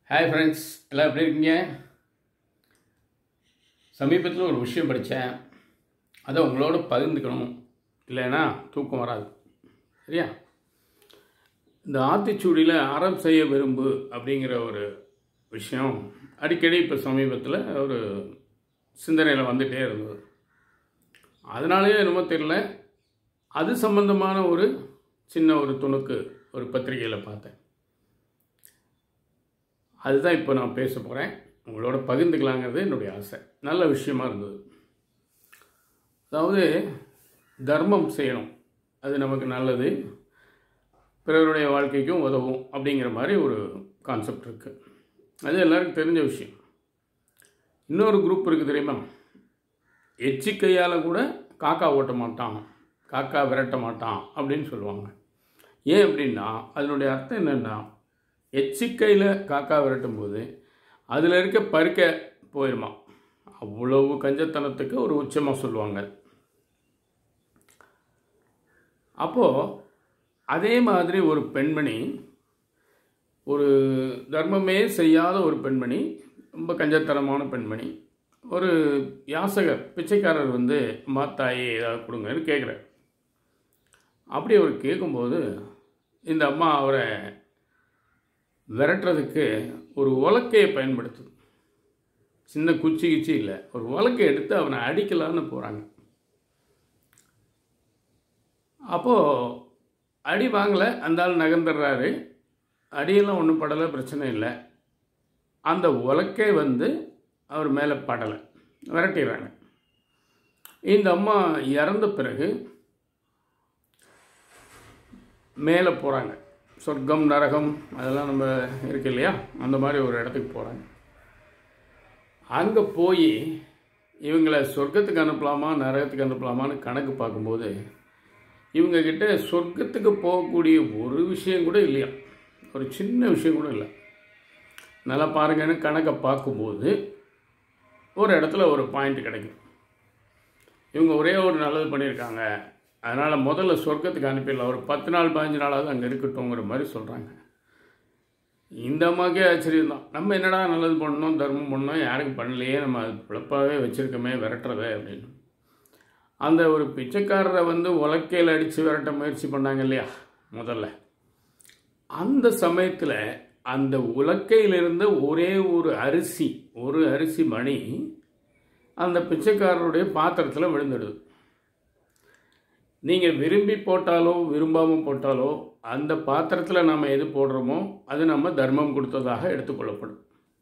hi friends எல்லாம் எப்படி இருக்கீங்க சமீபத்தில் ஒரு விஷயம் படித்தேன் அதை உங்களோட பகிர்ந்துக்கணும் இல்லைன்னா தூக்கம் வராது சரியா இந்த ஆத்திச்சூடியில் அறம் செய்ய விரும்பு அப்படிங்கிற ஒரு விஷயம் அடிக்கடி இப்போ சமீபத்தில் ஒரு சிந்தனையில் வந்துகிட்டே இருந்தது அதனாலேயே என்னமோ தெரியல அது சம்பந்தமான ஒரு சின்ன ஒரு துணுக்கு ஒரு பத்திரிகையில் பார்த்தேன் அதுதான் இப்போ நான் பேச போகிறேன் உங்களோட பகிர்ந்துக்கலாங்கிறது என்னுடைய ஆசை நல்ல விஷயமா இருந்தது அதாவது தர்மம் செய்யணும் அது நமக்கு நல்லது பிறருடைய வாழ்க்கைக்கும் உதவும் அப்படிங்கிற மாதிரி ஒரு கான்செப்ட் இருக்குது அது எல்லாருக்கும் தெரிஞ்ச விஷயம் இன்னொரு குரூப் இருக்குது தெரியுமா எச்சிக்கையால் கூட காக்கா ஓட்ட மாட்டான் காக்கா விரட்ட மாட்டான் அப்படின்னு சொல்லுவாங்க ஏன் அப்படின்னா அதனுடைய அர்த்தம் என்னென்னா எச்சிக்கையில் காக்கா விரட்டும் போது அதில் இருக்க பருக்க போயிடுமா அவ்வளவு கஞ்சத்தனத்துக்கு ஒரு உச்சமாக சொல்லுவாங்க அப்போது அதே மாதிரி ஒரு பெண்மணி ஒரு தர்மமே செய்யாத ஒரு பெண்மணி ரொம்ப கஞ்சத்தனமான பெண்மணி ஒரு யாசகர் பிச்சைக்காரர் வந்து மாத்தாயே ஏதாவது கொடுங்கன்னு கேட்குறார் அப்படி அவர் கேட்கும்போது இந்த அம்மா அவரை விரட்டுறதுக்கு ஒரு உலக்கையை பயன்படுத்துது சின்ன குச்சி கிச்சி இல்லை ஒரு உலக்கை எடுத்து அவனை அடிக்கலான்னு போகிறாங்க அப்போது அடி வாங்கலை அந்த ஆள் நகர்ந்துடுறாரு அடியெல்லாம் ஒன்றும் படலை பிரச்சனை இல்லை அந்த உலக்கை வந்து அவர் மேலே படலை விரட்டிடுறாங்க இந்த அம்மா இறந்த பிறகு மேலே போகிறாங்க சொர்க்கம் நரகம் அதெல்லாம் நம்ம இருக்கு இல்லையா அந்த மாதிரி ஒரு இடத்துக்கு போகிறாங்க அங்கே போய் இவங்களை சொர்க்கத்துக்கு அனுப்பலாமா நரகத்துக்கு அனுப்பலாமான்னு கணக்கு பார்க்கும்போது இவங்கக்கிட்ட சொர்க்கத்துக்கு போகக்கூடிய ஒரு விஷயம் கூட இல்லையா ஒரு சின்ன விஷயம் கூட இல்லை நல்லா பாருங்கன்னு கணக்கை பார்க்கும்போது ஒரு இடத்துல ஒரு பாயிண்ட் கிடைக்கும் இவங்க ஒரே ஒரு நல்லது பண்ணியிருக்காங்க அதனால் முதல்ல சொர்க்கத்துக்கு அனுப்பிடலாம் ஒரு பத்து நாள் பதினஞ்சு நாளாவது அங்கே இருக்கட்டும்ங்கிற மாதிரி சொல்கிறாங்க இந்த அம்மாக்கே ஆச்சரியம் தான் நம்ம என்னடா நல்லது பண்ணணும் தர்மம் பண்ணணும் யாருக்கும் பண்ணலையே நம்ம அது பிழப்பாகவே வச்சுருக்கோமே விரட்டுறதே அப்படின்னு அந்த ஒரு பிச்சைக்காரரை வந்து உலக்கையில் அடித்து விரட்ட முயற்சி பண்ணாங்க இல்லையா முதல்ல அந்த சமயத்தில் அந்த உலக்கையில் இருந்த ஒரே ஒரு அரிசி ஒரு அரிசி மணி அந்த பிச்சைக்காரருடைய பாத்திரத்தில் விழுந்துடுது நீங்கள் விரும்பி போட்டாலோ விரும்பாமல் போட்டாலோ அந்த பாத்திரத்தில் நம்ம எது போடுறோமோ அது நம்ம தர்மம் கொடுத்ததாக எடுத்துக்கொள்ளப்படும்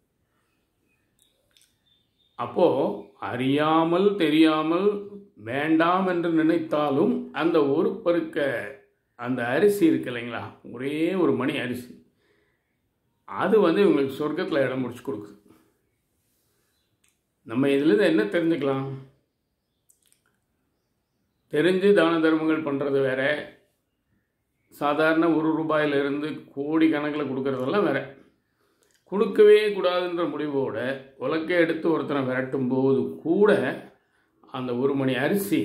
அப்போது அறியாமல் தெரியாமல் வேண்டாம் என்று நினைத்தாலும் அந்த ஒரு பருக்க அந்த அரிசி இருக்கு இல்லைங்களா ஒரே ஒரு மணி அரிசி அது வந்து இவங்களுக்கு சொர்க்கத்தில் இடம் முடிச்சு கொடுக்குது நம்ம இதுலேருந்து என்ன தெரிஞ்சுக்கலாம் தெரிஞ்சு தான தர்மங்கள் பண்ணுறது வேற சாதாரண ஒரு ரூபாயிலிருந்து கோடி கணக்கில் கொடுக்கறதெல்லாம் வேற கொடுக்கவே கூடாதுன்ற முடிவோட உலக்கை எடுத்து ஒருத்தனை விரட்டும் போது கூட அந்த ஒரு மணி அரிசி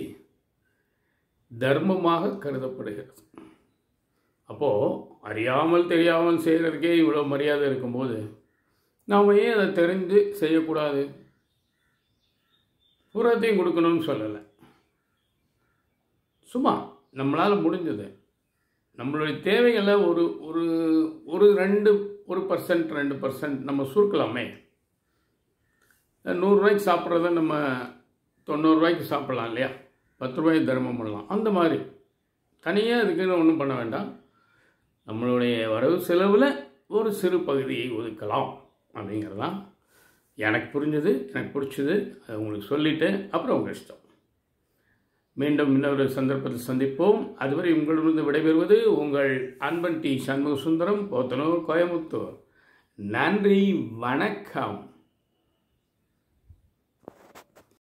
தர்மமாக கருதப்படுகிறது அப்போது அறியாமல் தெரியாமல் செய்கிறதுக்கே இவ்வளோ மரியாதை இருக்கும்போது நாம் ஏன் அதை தெரிந்து செய்யக்கூடாது பூராத்தையும் கொடுக்கணும்னு சொல்லலை சும்மா நம்மளால் முடிஞ்சது நம்மளுடைய தேவைகளை ஒரு ஒரு ஒரு ரெண்டு ஒரு பர்சன்ட் ரெண்டு பர்சன்ட் நம்ம சுருக்கலாமே நூறுரூவாய்க்கு சாப்பிட்றத நம்ம தொண்ணூறுரூவாய்க்கு சாப்பிட்லாம் இல்லையா பத்து ரூபாய்க்கு தர்மம் பண்ணலாம் அந்த மாதிரி தனியாக இதுக்குன்னு ஒன்றும் பண்ண வேண்டாம் நம்மளுடைய வரவு செலவில் ஒரு சிறு பகுதியை ஒதுக்கலாம் அப்படிங்கிறது தான் எனக்கு புரிஞ்சது எனக்கு பிடிச்சது அது உங்களுக்கு சொல்லிவிட்டு அப்புறம் உங்கள் இஷ்டம் மீண்டும் இன்னொரு சந்தர்ப்பத்தில் சந்திப்போம் அதுவரை உங்களிடமிருந்து விடைபெறுவது உங்கள் அன்பன் டி சண்முக சுந்தரம் போத்தனூர் கோயமுத்தூர் நன்றி வணக்கம்